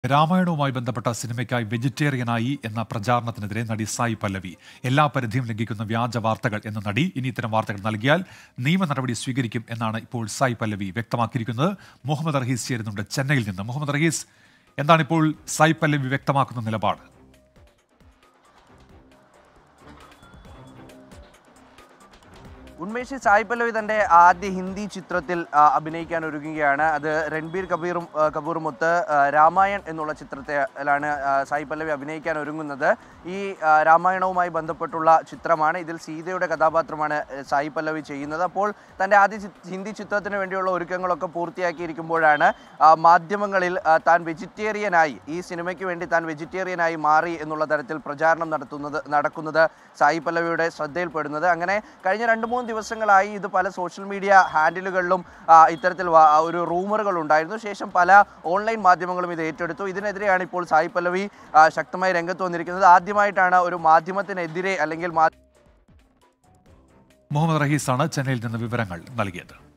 രാമായണവുമായി ബന്ധപ്പെട്ട സിനിമയ്ക്കായി വെജിറ്റേറിയനായി എന്ന പ്രചാരണത്തിനെതിരെ നടി സായി പല്ലവി എല്ലാ പരിധിയും ലംഘിക്കുന്ന വ്യാജ വാർത്തകൾ എന്ന നടി ഇനി ഇത്തരം വാർത്തകൾ നൽകിയാൽ നിയമ നടപടി സ്വീകരിക്കും എന്നാണ് ഇപ്പോൾ സായി പല്ലവി വ്യക്തമാക്കിയിരിക്കുന്നത് മുഹമ്മദ് റഹീസ് ചേരുന്നുണ്ട് ചെന്നൈയിൽ നിന്ന് മുഹമ്മദ് റഹീസ് എന്താണ് ഇപ്പോൾ സായി പല്ലവി വ്യക്തമാക്കുന്ന നിലപാട് ഉന്മേഷ് സായി പല്ലവി തന്റെ ആദ്യ ഹിന്ദി ചിത്രത്തിൽ ആ, അഭിനയിക്കാൻ ഒരുങ്ങുകയാണ് അത് രൺബീർ കബീറും ആ, കപൂറുമൊത്ത് ആ, രാമായൺ എന്നുള്ള ചിത്രത്തിലാണ് ആ, സായി പല്ലവി അഭിനയിക്കാൻ ഒരുങ്ങുന്നത് ഈ ആ, രാമായണവുമായി ബന്ധപ്പെട്ടുള്ള ചിത്രമാണ് ഇതിൽ സീതയുടെ കഥാപാത്രമാണ് ആ, സായി പല്ലവി ചെയ്യുന്നത് അപ്പോൾ തന്റെ ആദ്യ ചി- ഹിന്ദി ചിത്രത്തിന് വേണ്ടിയുള്ള ഒരുക്കങ്ങളൊക്കെ പൂർത്തിയാക്കിയിരിക്കുമ്പോഴാണ് ആ, മാധ്യമങ്ങളിൽ ആ, താൻ വെജിറ്റേറിയനായി ഈ സിനിമയ്ക്ക് വേണ്ടി താൻ വെജിറ്റേറിയനായി മാറി എന്നുള്ള തരത്തിൽ പ്രചാരണം നടത്തുന്നത് നടക്കുന്നത് സായി പല്ലവിയുടെ ശ്രദ്ധയിൽപ്പെടുന്നത് അങ്ങനെ കഴിഞ്ഞ രണ്ട് മൂന്ന് ദിവസങ്ങളായി ഇത് പല സോഷ്യൽ മീഡിയ ഹാൻഡിലുകളിലും ആ, ഇത്തരത്തിൽ വ- ആ, ഒരു റൂമറുകൾ ഉണ്ടായിരുന്നു ശേഷം പല ഓൺലൈൻ മാധ്യമങ്ങളും ഇത് ഏറ്റെടുത്തു ഇതിനെതിരെയാണ് ഇപ്പോൾ സായി പല്ലവി ആ, ശക്തമായി രംഗത്ത് വന്നിരിക്കുന്നത് ആദ്യമായിട്ടാണ് ഒരു മാധ്യമത്തിനെതിരെ അല്ലെങ്കിൽ മാ- മുഹമ്മദ് റഹീസാണ് ചെന്നൈയിൽ നിന്ന് വിവരങ്ങൾ നൽകിയത്